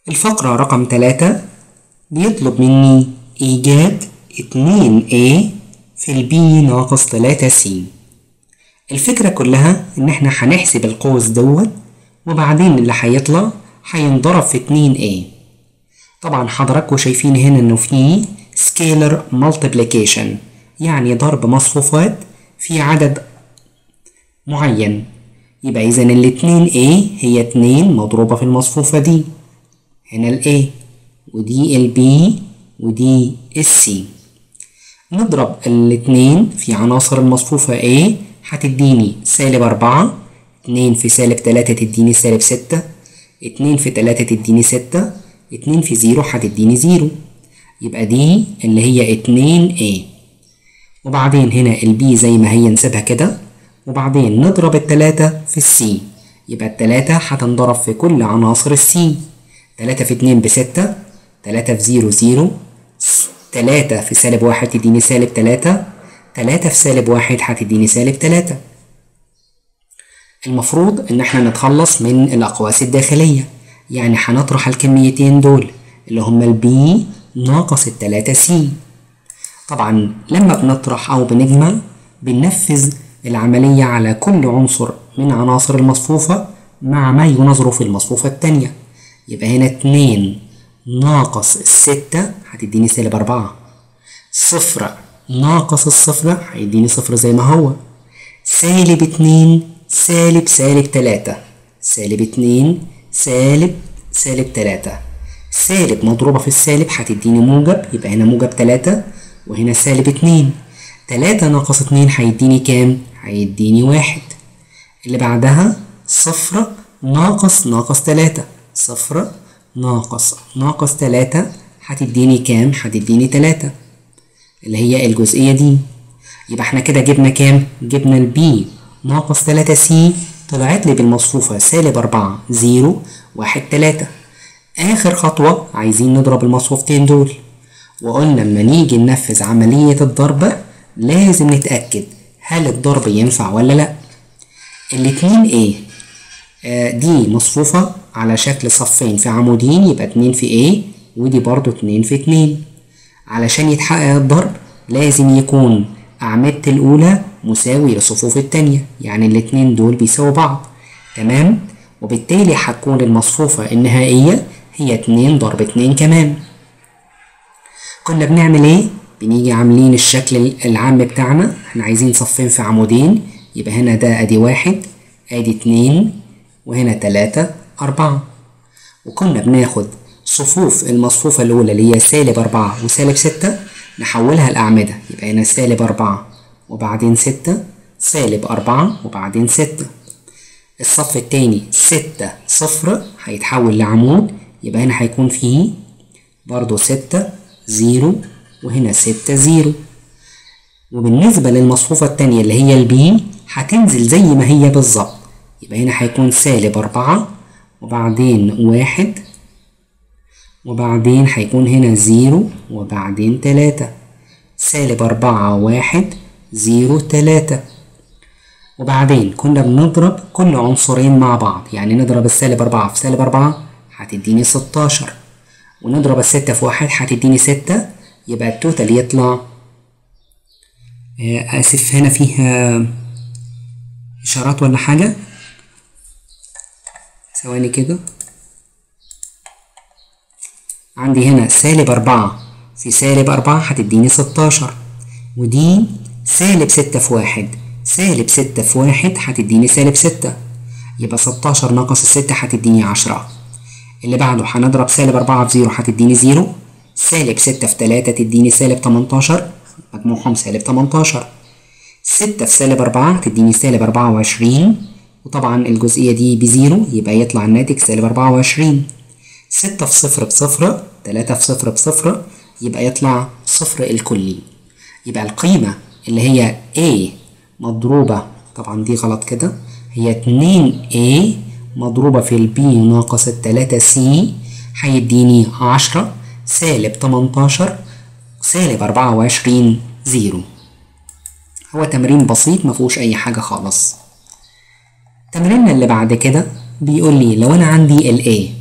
الفقرة رقم تلاتة بيطلب مني إيجاد اتنين A في البي ناقص تلاتة C الفكرة كلها إن إحنا هنحسب القوس دوت وبعدين اللي هيطلع هينضرب في اتنين A طبعا حضراتكم شايفين هنا إنه في سكيلر مالتيبليكيشن يعني ضرب مصفوفات في عدد معين يبقى إذا الاتنين A هي اتنين مضروبة في المصفوفة دي هنا ال A ودي ال B ودي ال C نضرب الاتنين في عناصر المصفوفة A هتديني سالب أربعة اتنين في سالب تلاتة تديني سالب ستة اتنين في تلاتة تديني ستة اتنين في زيرو هتديني زيرو يبقى دي اللي هي اتنين A وبعدين هنا البي زي ما هي نسيبها كده وبعدين نضرب التلاتة في السي يبقى التلاتة هتنضرب في كل عناصر السي تلاتة في اتنين بستة تلاتة في زيرو زيرو تلاتة في سالب واحد تديني سالب تلاتة تلاتة في سالب واحد هتديني سالب تلاتة المفروض إن احنا نتخلص من الأقواس الداخلية يعني هنطرح الكميتين دول اللي هما البي ناقص التلاتة سي طبعا لما بنطرح أو بنجمع بننفذ العملية على كل عنصر من عناصر المصفوفة مع ما ينظر في المصفوفة التانية يبقى هنا اتنين ناقص الستة هتديني سالب أربعة صفر ناقص الصفر هيديني صفر زي ما هو سالب اتنين سالب سالب تلاتة سالب اتنين سالب سالب تلاتة سالب مضروبة في السالب هتديني موجب يبقى هنا موجب تلاتة وهنا سالب اتنين تلاتة ناقص اتنين هيديني كام؟ هيديني واحد اللي بعدها صفر ناقص ناقص تلاتة صفر ناقص ناقص تلاتة هتديني كام؟ هتديني تلاتة اللي هي الجزئية دي يبقى احنا كده جبنا كام؟ جبنا البي ناقص تلاتة سي طلعت لي بالمصفوفة سالب أربعة زيرو واحد تلاتة آخر خطوة عايزين نضرب المصفوفتين دول وقلنا لما نيجي ننفذ عملية الضرب لازم نتأكد هل الضرب ينفع ولا لأ الاتنين ايه آه دي مصفوفة على شكل صفين في عمودين يبقى اتنين في ايه ودي برضو اتنين في اتنين علشان يتحقق الضرب لازم يكون أعمدة الأولى مساوي لصفوف التانية يعني الاتنين دول بيساووا بعض تمام وبالتالي هتكون المصفوفة النهائية هي اتنين ضرب اتنين كمان كنا بنعمل ايه بنيجي عاملين الشكل العام بتاعنا احنا عايزين صفين في عمودين يبقى هنا ده ادي واحد ادي اتنين وهنا تلاتة اربعة وكنا بناخد صفوف المصفوفة الأولى اللي هي سالب أربعة وسالب ستة نحولها لأعمدة يبقى هنا سالب أربعة وبعدين ستة سالب أربعة وبعدين ستة الصف التاني ستة صفر هيتحول لعمود يبقى هنا هيكون فيه برضو ستة زيرو وهنا ستة زيرو وبالنسبة للمصفوفة التانية اللي هي البي هتنزل زي ما هي بالظبط يبقى هنا هيكون سالب أربعة وبعدين واحد وبعدين هيكون هنا زيرو وبعدين تلاتة سالب أربعة واحد زيرو تلاتة وبعدين كنا بنضرب كل عنصرين مع بعض يعني نضرب السالب أربعة في سالب أربعة هتديني ستاشر ونضرب الستة في واحد هتديني ستة يبقى التوتال يطلع آسف هنا فيها إشارات ولا حاجة ثواني كده عندي هنا سالب أربعة في سالب أربعة هتديني ستاشر ودي سالب ستة في واحد سالب ستة في واحد هتديني سالب ستة يبقى ستاشر ناقص الستة هتديني عشرة اللي بعده هنضرب سالب أربعة في زيرو هتديني زيرو سالب ستة في تلاتة تديني سالب تمنتاشر مجموعهم سالب تمنتاشر ستة في سالب أربعة تديني سالب أربعة وعشرين وطبعا الجزئية دي بزيرو يبقى يطلع الناتج سالب أربعة وعشرين ستة في صفر بصفر تلاتة في صفر بصفر يبقى يطلع صفر الكلي يبقى القيمة اللي هي A مضروبة طبعا دي غلط كده هي اتنين A مضروبة في البي ناقص التلاتة سي هيديني عشرة سالب تمنتاشر سالب أربعة وعشرين زيرو هو تمرين بسيط مفهوش أي حاجة خالص تمريننا اللي بعد كده بيقول لي لو أنا عندي ال A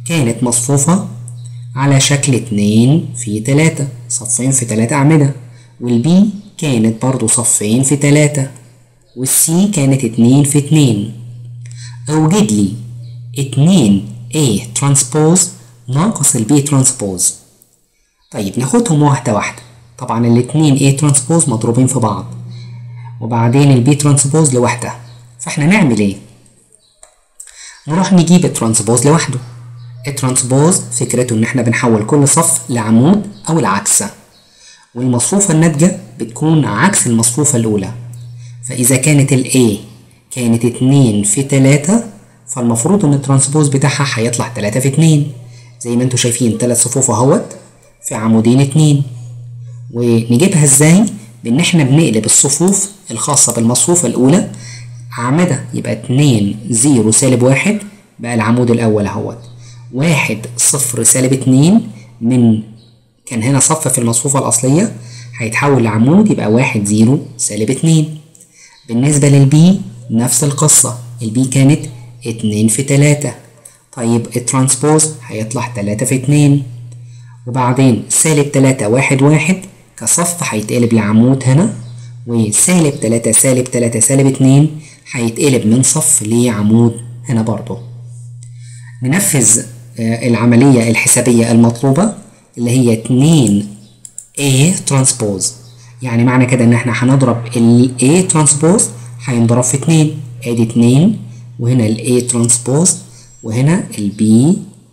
كانت مصفوفة على شكل اتنين في تلاتة صفين في تلاتة أعمدة والبي كانت برضو صفين في تلاتة والسي كانت اتنين في اتنين أوجد لي اتنين A ترانسبوز ناقص البي ترانسبوز طيب ناخدهم واحدة واحدة طبعا الاتنين A ترانسبوز مضروبين في بعض وبعدين البي ترانسبوز لوحدها فاحنا نعمل ايه نروح نجيب الترانسبوز لوحده الترانسبوز فكرته ان احنا بنحول كل صف لعمود او العكس والمصفوفة الناتجة بتكون عكس المصفوفة الأولى فإذا كانت ال A كانت اتنين في تلاتة فالمفروض إن الترانسبوز بتاعها هيطلع تلاتة في اتنين زي ما انتوا شايفين تلات صفوف اهوت في عمودين اتنين ونجيبها ازاي؟ بإن احنا بنقلب الصفوف الخاصة بالمصفوفة الأولى أعمدة يبقى اتنين زيرو سالب واحد بقى العمود الأول اهوت واحد صفر سالب اتنين من كان هنا صف في المصفوفة الأصلية هيتحول لعمود يبقى واحد زيرو سالب اتنين بالنسبة للبي نفس القصة البي كانت اتنين في تلاتة طيب الترانسبوز هيطلع تلاتة في اتنين وبعدين سالب تلاتة واحد واحد كصف هيتقلب لعمود هنا وسالب تلاتة سالب تلاتة سالب اتنين هيتقلب من صف لعمود هنا برضه ننفذ العملية الحسابية المطلوبة اللي هي 2 A ترانسبوز يعني معنى كده ان احنا هنضرب ال A ترانسبوز هينضرب في 2 ادي 2 وهنا ال A ترانسبوز وهنا ال B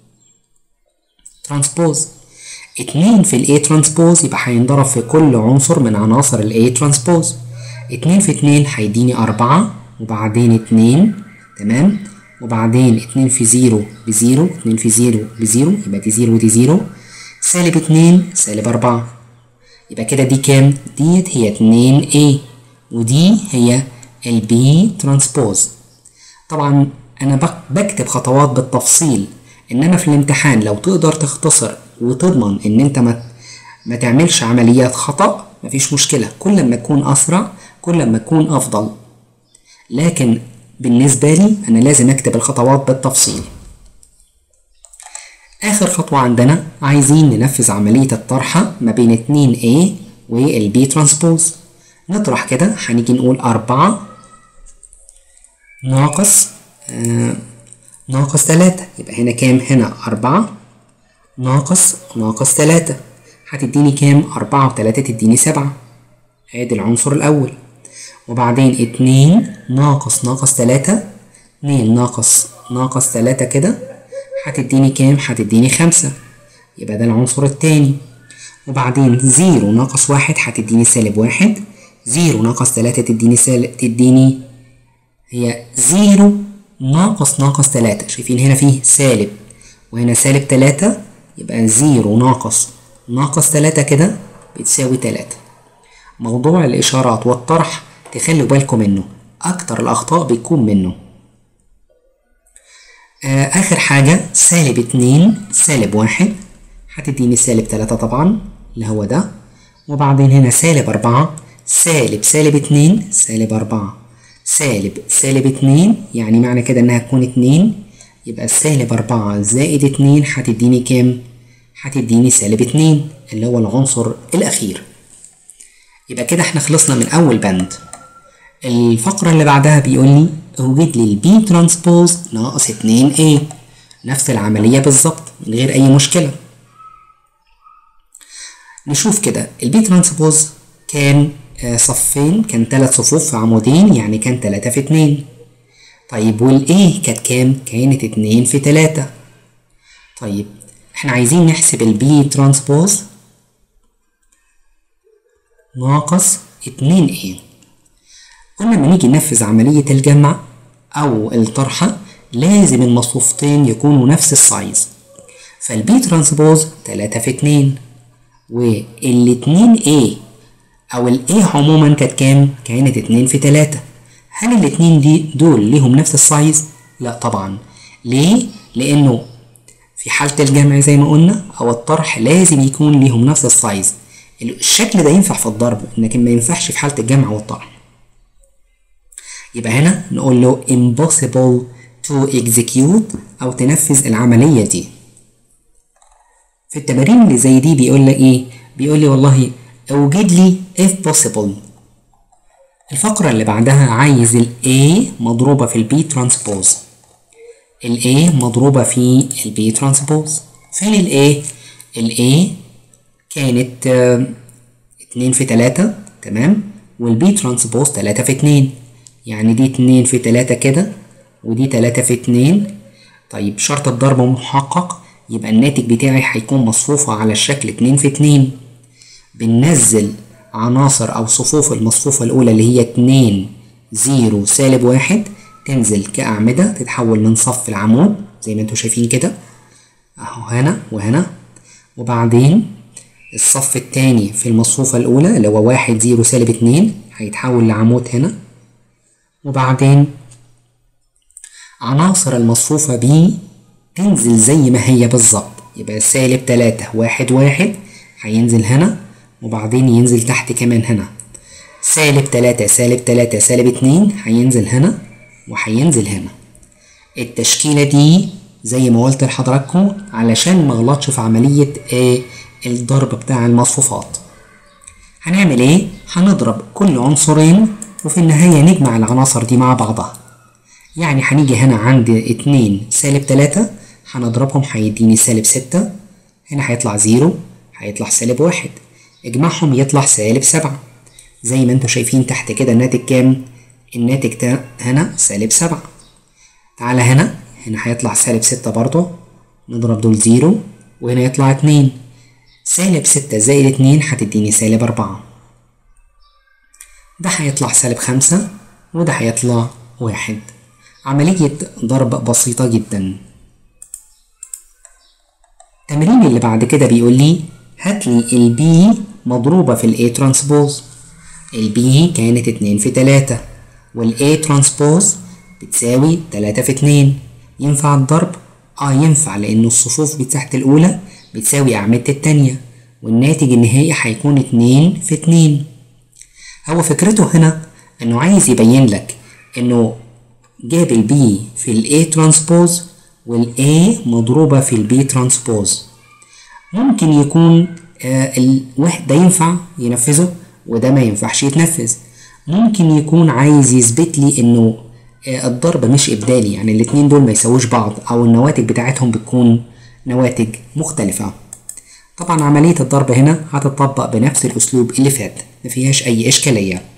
ترانسبوز 2 في ال A ترانسبوز يبقى هينضرب في كل عنصر من عناصر ال A ترانسبوز 2 في 2 هيديني 4 وبعدين 2 تمام وبعدين اتنين في زيرو بزيرو اتنين في زيرو بزيرو يبقى دي زيرو ودي زيرو سالب اتنين سالب أربعة يبقى كده دي كام؟ ديت هي اتنين A ودي هي البي ترانسبوز طبعا أنا بكتب خطوات بالتفصيل إنما في الامتحان لو تقدر تختصر وتضمن إن أنت ما ما تعملش عمليات خطأ مفيش مشكلة كل ما تكون أسرع كل ما تكون أفضل لكن بالنسبة لي أنا لازم أكتب الخطوات بالتفصيل آخر خطوة عندنا عايزين ننفذ عملية الطرحة ما بين 2A والبي ترانسبوز نطرح كده هنيجي نقول أربعة ناقص آه ناقص تلاتة يبقى هنا كام هنا أربعة ناقص ناقص تلاتة هتديني كام أربعة وتلاتة تديني سبعة ادي العنصر الأول وبعدين اتنين ناقص ناقص تلاتة اتنين ناقص ناقص تلاتة كده هتديني كام؟ هتديني خمسة يبقى ده العنصر التاني وبعدين زيرو ناقص واحد هتديني سالب واحد زيرو ناقص تلاتة تديني سالب تديني هي زيرو ناقص ناقص تلاتة شايفين هنا فيه سالب وهنا سالب تلاتة يبقى زيرو ناقص ناقص تلاتة كده بتساوي تلاتة موضوع الإشارات والطرح تخلوا بالكم منه أكتر الأخطاء بيكون منه آه آخر حاجة سالب اتنين سالب واحد هتديني سالب تلاتة طبعا اللي هو ده وبعدين هنا سالب أربعة سالب سالب اتنين سالب أربعة سالب سالب اتنين يعني معنى كده إنها تكون اتنين يبقى سالب أربعة زائد اتنين هتديني كام؟ هتديني سالب اتنين اللي هو العنصر الأخير يبقى كده احنا خلصنا من أول بند الفقرة اللي بعدها بيقول لي اوجد لي البي ترانسبوز ناقص 2 A نفس العملية بالظبط من غير أي مشكلة نشوف كده البي ترانسبوز كان صفين كان تلات صفوف في عمودين يعني كان تلاتة في اتنين طيب والايه كانت كام؟ كانت اتنين في تلاتة طيب احنا عايزين نحسب البي ترانسبوز ناقص اتنين ايه قلنا لما نيجي ننفذ عملية الجمع أو الطرحة لازم المصفوفتين يكونوا نفس السايز فالبي ترانسبوز تلاتة في اتنين والاتنين A أو ال A عموما كانت كام؟ كانت اتنين في تلاتة هل الاتنين دي دول ليهم نفس السايز؟ لا طبعا ليه؟ لأنه في حالة الجمع زي ما قلنا أو الطرح لازم يكون ليهم نفس السايز الشكل ده ينفع في الضرب لكن ما ينفعش في حالة الجمع والطرح يبقى هنا نقول له impossible to execute أو تنفذ العملية دي في التمارين اللي زي دي بيقول لك ايه بيقول لي والله اوجد لي if possible الفقرة اللي بعدها عايز ال A مضروبة في ال B transpose ال A مضروبة في ال B transpose فين ال A؟ ال A كانت آه، اتنين في تلاتة تمام وال B transpose تلاتة في اتنين يعني دي اتنين في تلاتة كده ودي تلاتة في اتنين طيب شرط الضرب محقق يبقى الناتج بتاعي هيكون مصفوفة على الشكل اتنين في اتنين بننزل عناصر أو صفوف المصفوفة الأولى اللي هي اتنين زيرو سالب واحد تنزل كأعمدة تتحول من صف العمود زي ما انتوا شايفين كده أهو هنا وهنا وبعدين الصف التاني في المصفوفة الأولى اللي هو واحد زيرو سالب اتنين هيتحول لعمود هنا وبعدين عناصر المصفوفة ب تنزل زي ما هي بالظبط يبقى سالب تلاتة واحد واحد هينزل هنا وبعدين ينزل تحت كمان هنا سالب تلاتة سالب تلاتة سالب اتنين هينزل هنا وهينزل هنا التشكيلة دي زي ما قلت لحضراتكم علشان مغلطش في عملية ايه الضرب بتاع المصفوفات هنعمل ايه؟ هنضرب كل عنصرين وفي النهاية نجمع العناصر دي مع بعضها يعني هنيجي هنا عند اتنين سالب تلاتة هنضربهم هيديني سالب ستة هنا هيطلع زيرو هيطلع سالب واحد اجمعهم يطلع سالب سبعة زي ما انتوا شايفين تحت كده الناتج كام؟ الناتج ده هنا سالب سبعة تعالى هنا هنا هيطلع سالب ستة برضه نضرب دول زيرو وهنا يطلع اتنين سالب ستة زائد اتنين هتديني سالب أربعة ده هيطلع سالب خمسة وده هيطلع واحد عملية ضرب بسيطة جدا التمرين اللي بعد كده بيقول لي هات لي البي مضروبة في الاي ترانسبوز البي كانت اتنين في تلاتة والاي ترانسبوز بتساوي تلاتة في اتنين ينفع الضرب؟ اه ينفع لأن الصفوف بتاعت الأولى بتساوي أعمدة التانية والناتج النهائي هيكون اتنين في اتنين هو فكرته هنا إنه عايز يبين لك إنه جاب البي في الاي ترانسبوز والاي مضروبة في البي ترانسبوز ممكن يكون آه الواحد ده ينفع ينفذه وده ما ينفعش يتنفذ ممكن يكون عايز يثبت لي انه آه الضرب مش ابدالي يعني الاتنين دول ما يساووش بعض او النواتج بتاعتهم بتكون نواتج مختلفة طبعا عملية الضرب هنا هتطبق بنفس الاسلوب اللي فات مفيهاش اي اشكالية